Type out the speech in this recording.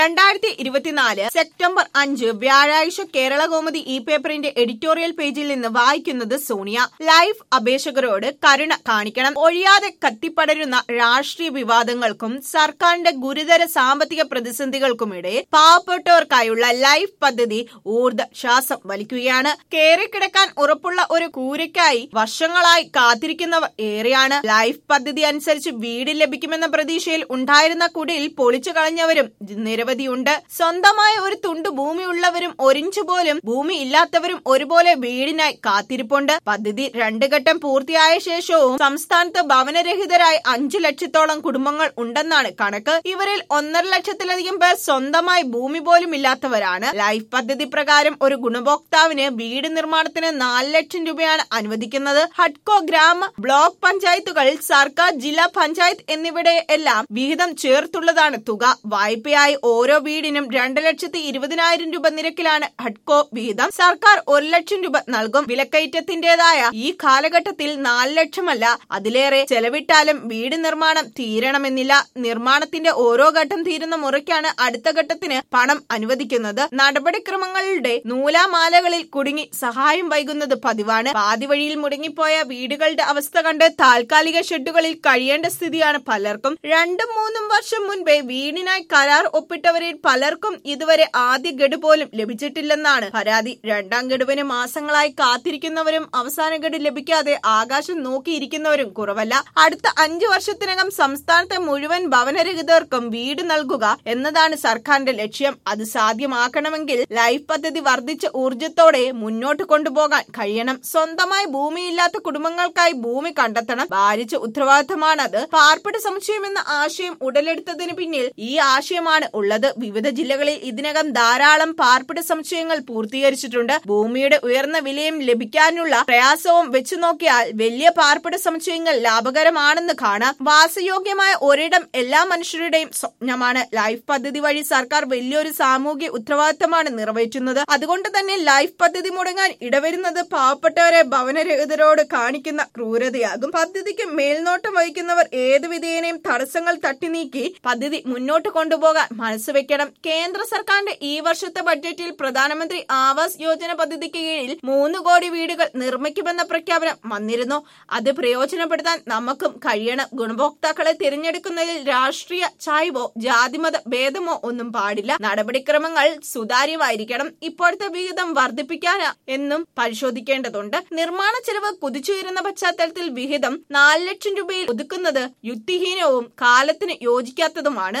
രണ്ടായിരത്തി ഇരുപത്തിനാല് സെപ്റ്റംബർ അഞ്ച് വ്യാഴാഴ്ച കേരള കോമതി ഈ പേപ്പറിന്റെ എഡിറ്റോറിയൽ പേജിൽ നിന്ന് വായിക്കുന്നത് സോണിയ ലൈഫ് അപേക്ഷകരോട് കരുണ കാണിക്കണം ഒഴിയാതെ കത്തിപ്പടരുന്ന രാഷ്ട്രീയ വിവാദങ്ങൾക്കും സർക്കാരിന്റെ ഗുരുതര സാമ്പത്തിക പ്രതിസന്ധികൾക്കുമിടെ പാവപ്പെട്ടവർക്കായുള്ള ലൈഫ് പദ്ധതി ഊർദ്ധ ശ്വാസം വലിക്കുകയാണ് കേറിക്കിടക്കാൻ ഉറപ്പുള്ള ഒരു കൂരയ്ക്കായി വർഷങ്ങളായി കാത്തിരിക്കുന്നവർ ഏറെയാണ് ലൈഫ് പദ്ധതി അനുസരിച്ച് വീട് ലഭിക്കുമെന്ന പ്രതീക്ഷയിൽ ഉണ്ടായിരുന്ന കുടിൽ പൊളിച്ചു കളഞ്ഞവരും നിരവധിയുണ്ട് സ്വന്തമായ ഒരു തുണ്ട് ഭൂമിയുള്ളവരും ഒരിഞ്ച് പോലും ഭൂമി ഇല്ലാത്തവരും ഒരുപോലെ വീടിനായി കാത്തിരിപ്പുണ്ട് പദ്ധതി രണ്ട് ഘട്ടം പൂർത്തിയായ ശേഷവും സംസ്ഥാനത്ത് ഭവനരഹിതരായി അഞ്ചു ലക്ഷത്തോളം കുടുംബങ്ങൾ ഉണ്ടെന്നാണ് കണക്ക് ഇവരിൽ ഒന്നര ലക്ഷത്തിലധികം പേർ സ്വന്തമായി ഭൂമി പോലും ഇല്ലാത്തവരാണ് ലൈഫ് പദ്ധതി പ്രകാരം ഒരു ഗുണഭോക്താവിന് വീട് നിർമ്മാണത്തിന് നാല് ലക്ഷം രൂപയാണ് അനുവദിക്കുന്നത് ഹഡ്കോ ഗ്രാമ ബ്ലോക്ക് പഞ്ചായത്തുകൾ സർക്കാർ ജില്ലാ പഞ്ചായത്ത് എന്നിവിടെ എല്ലാം വിഹിതം ചേർത്തുള്ളതാണ് തുക വായ്പയായി ഓരോ വീടിനും രണ്ട് ലക്ഷത്തി ഇരുപതിനായിരം രൂപ നിരക്കിലാണ് ഹഡ്കോ വിഹിതം സർക്കാർ ഒരു ലക്ഷം രൂപ നൽകും വിലക്കയറ്റത്തിന്റേതായ ഈ കാലഘട്ടത്തിൽ നാല് ലക്ഷമല്ല അതിലേറെ ചെലവിട്ടാലും വീട് നിർമ്മാണം തീരണമെന്നില്ല നിർമ്മാണത്തിന്റെ ഓരോ ഘട്ടം തീരുന്ന മുറയ്ക്കാണ് അടുത്ത ഘട്ടത്തിന് പണം അനുവദിക്കുന്നത് നടപടിക്രമങ്ങളുടെ നൂലാമാലകളിൽ കുടുങ്ങി സഹായം വൈകുന്നത് പതിവാണ് പാതി വഴിയിൽ മുടങ്ങിപ്പോയ വീടുകളുടെ അവസ്ഥ കണ്ട് താൽക്കാലിക ഷെഡുകളിൽ കഴിയേണ്ട സ്ഥിതിയാണ് പലർക്കും രണ്ടും മൂന്നും വർഷം മുൻപേ വീടിനായി കരാർ ഒപ്പിട്ടവരിൽ പലർക്കും ഇതുവരെ ആദ്യ ഗഡു പോലും ലഭിച്ചിട്ടില്ലെന്നാണ് പരാതി രണ്ടാം ഗഡുവിന് മാസങ്ങളായി കാത്തിരിക്കുന്നവരും അവസാന ഗഡു ലഭിക്കാതെ ആകാശം നോക്കിയിരിക്കുന്നവരും കുറവല്ല അടുത്ത അഞ്ചു വർഷത്തിനകം സംസ്ഥാനത്തെ മുഴുവൻ ഭവനരഹിതർക്കും വീട് നൽകുക എന്നതാണ് സർക്കാരിന്റെ ലക്ഷ്യം അത് സാധ്യമാക്കണമെങ്കിൽ ലൈഫ് പദ്ധതി വർദ്ധിച്ച ഊർജത്തോടെ മുന്നോട്ട് കൊണ്ടുപോകാൻ കഴിയണം സ്വന്തമായി ഭൂമിയില്ലാത്ത കുടുംബങ്ങൾക്കായി ഭൂമി കണ്ടെത്തണം ഭാരിച്ച ഉത്തരവാദിത്തമാണത് പാർപ്പിട സമുച്ചയം എന്ന ആശയം ഉടലെടുത്തതിന് പിന്നിൽ ഈ ആശയമാണ് ഉള്ളത് വിവിധ ജില്ലകളിൽ ഇതിനകം ധാരാളം പാർപ്പിട സമുച്ചയങ്ങൾ പൂർത്തീകരിച്ചിട്ടുണ്ട് ഭൂമിയുടെ ഉയർന്ന വിലയും ലഭിക്കാനുള്ള പ്രയാസവും വെച്ചു നോക്കിയാൽ വലിയ പാർപ്പിട സമുച്ചയങ്ങൾ ലാഭകരമാണെന്ന് കാണാം വാസയോഗ്യമായ ഒരിടം എല്ലാ മനുഷ്യരുടെയും സ്വപ്നമാണ് ലൈഫ് പദ്ധതി വഴി സർക്കാർ വലിയൊരു സാമൂഹ്യ ഉത്തരവാദിത്തമാണ് നിറവേറ്റുന്നത് അതുകൊണ്ട് തന്നെ ലൈഫ് പദ്ധതി മുടങ്ങാൻ ഇടവരുന്നത് പാവപ്പെട്ടവരെ ഭവനരഹിതരോട് കാണിക്കുന്ന ക്രൂരതയാകും പദ്ധതിക്ക് മേൽനോട്ടം വഹിക്കുന്നവർ ഏത് വിധേനയും തടസ്സങ്ങൾ തട്ടിനീക്കി പദ്ധതി മുന്നോട്ട് കൊണ്ടുപോകാൻ മനസ്സ് വെക്കണം കേന്ദ്ര സർക്കാരിന്റെ ഈ വർഷത്തെ ബഡ്ജറ്റിൽ പ്രധാനമന്ത്രി ആവാസ് യോജന പദ്ധതിക്ക് കീഴിൽ മൂന്ന് കോടി വീടുകൾ നിർമ്മിക്കുമെന്ന പ്രഖ്യാപനം വന്നിരുന്നു അത് പ്രയോജനപ്പെടുത്താൻ നമുക്കും കഴിയണം ഗുണഭോക്താക്കളെ തിരഞ്ഞെടുക്കുന്നതിൽ രാഷ്ട്രീയ ചായ്വോ ജാതിമത ഭേദമോ ഒന്നും പാടില്ല നടപടിക്രമങ്ങൾ സുതാര്യമായിരിക്കണം ഇപ്പോഴത്തെ വിഹിതം വർദ്ധിപ്പിക്കാൻ എന്നും പരിശോധിക്കേണ്ടതുണ്ട് നിർമ്മാണ ചെലവ് കുതിച്ചുയരുന്ന പശ്ചാത്തലത്തിൽ വിഹിതം നാല് ലക്ഷം രൂപയിൽ ഒതുക്കുന്നത് യുക്തിഹീനവും കാലത്തിന് യോജിക്കാത്തതുമാണ്